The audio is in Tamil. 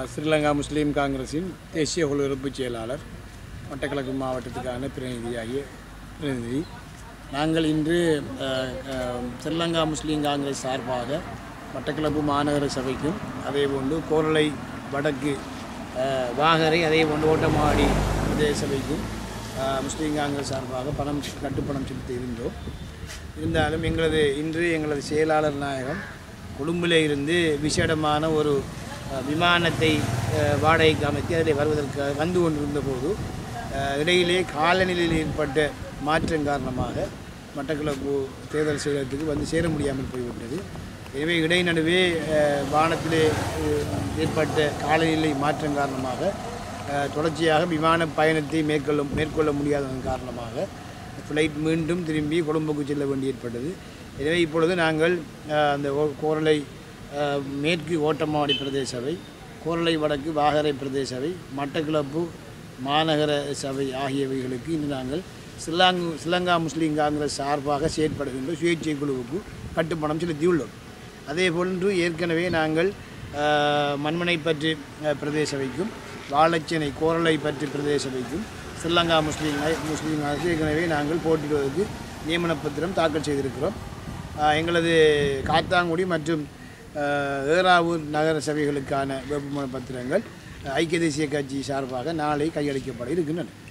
ஸ்ரீலங்கா முஸ்லீம் காங்கிரஸின் தேசிய குழு பொதுச் செயலாளர் மட்டக்களப்பு மாவட்டத்துக்கான பிரதிநிதியாகிய பிரதிநிதி நாங்கள் இன்று அஹ், அஹ், ஸ்ரீலங்கா முஸ்லீம் காங்கிரஸ் சார்பாக மட்டக்களப்பு மாநகர சபைக்கும் அதேபோன்று கோரளை வடக்கு அஹ், வாகரை அதேபோன்று ஓட்டமாடி பிரதேச சபைக்கும் அஹ், முஸ்லீம் காங்கிரஸ் சார்பாக பணம் கட்டுப்பணம் செலுத்தி இருந்தோம் இருந்தாலும் எங்களது இன்று எங்களது செயலாளர் நாயகம் கொழும்பில் இருந்து விசேடமான ஒரு அஹ், விமானத்தை அஹ், வாடகைக்கு அமைத்து அதில் வருவதற்காக வந்து கொண்டிருந்த போது அஹ், இடையிலே காலநிலையில் ஏற்பட்ட மாற்றம் காரணமாக மட்டக்களப்பு தேர்தல் செயலகத்துக்கு வந்து சேர முடியாமல் போய்விட்டது எனவே இடைநடுவே அஹ், வானத்திலே அஹ், ஏற்பட்ட காலநிலை மாற்றம் காரணமாக அஹ், தொடர்ச்சியாக விமான பயணத்தை மேற்கொள்ள மேற்கொள்ள முடியாததன் காரணமாக ஃப்ளைட் மீண்டும் திரும்பி கொழும்புக்கு செல்ல வேண்டி ஏற்பட்டது எனவே இப்பொழுது நாங்கள் அஹ், அந்த ஓ- கோரளை அஹ், மேற்கு ஓட்டமாவடி பிரதேச சபை கோரளை வடக்கு வாகரை பிரதேச சபை மட்டக்களப்பு மாநகர சபை ஆகியவைகளுக்கு இன்று நாங்கள் ஸ்ரீலாங்கு ஸ்ரீலங்கா முஸ்லீம் காங்கிரஸ் சார்பாக செயற்படுகின்ற சுயேட்சை குழுவுக்கு கட்டுப்பணம் செலுத்தியுள்ளோம் அதே போன்று ஏற்கனவே நாங்கள் அஹ், மண்மனைப்பற்று அஹ், பிரதேச சபைக்கும் வாழைச்சேனை கோரளை பற்று பிரதேச சபைக்கும் ஸ்ரீலங்கா முஸ்லீம் முஸ்லீம் அரசு ஏற்கனவே நாங்கள் போட்டியிடுவதற்கு நியமன பத்திரம் தாக்கல் செய்திருக்கிறோம் அஹ், எங்களது காத்தாங்குடி மற்றும் அஹ், ஏறாவூர் நகர சபைகளுக்கான வேட்புமனு பத்திரங்கள் ஐக்கிய தேசிய கட்சி சார்பாக நாளை கையளிக்கப்பட இருக்கின்றன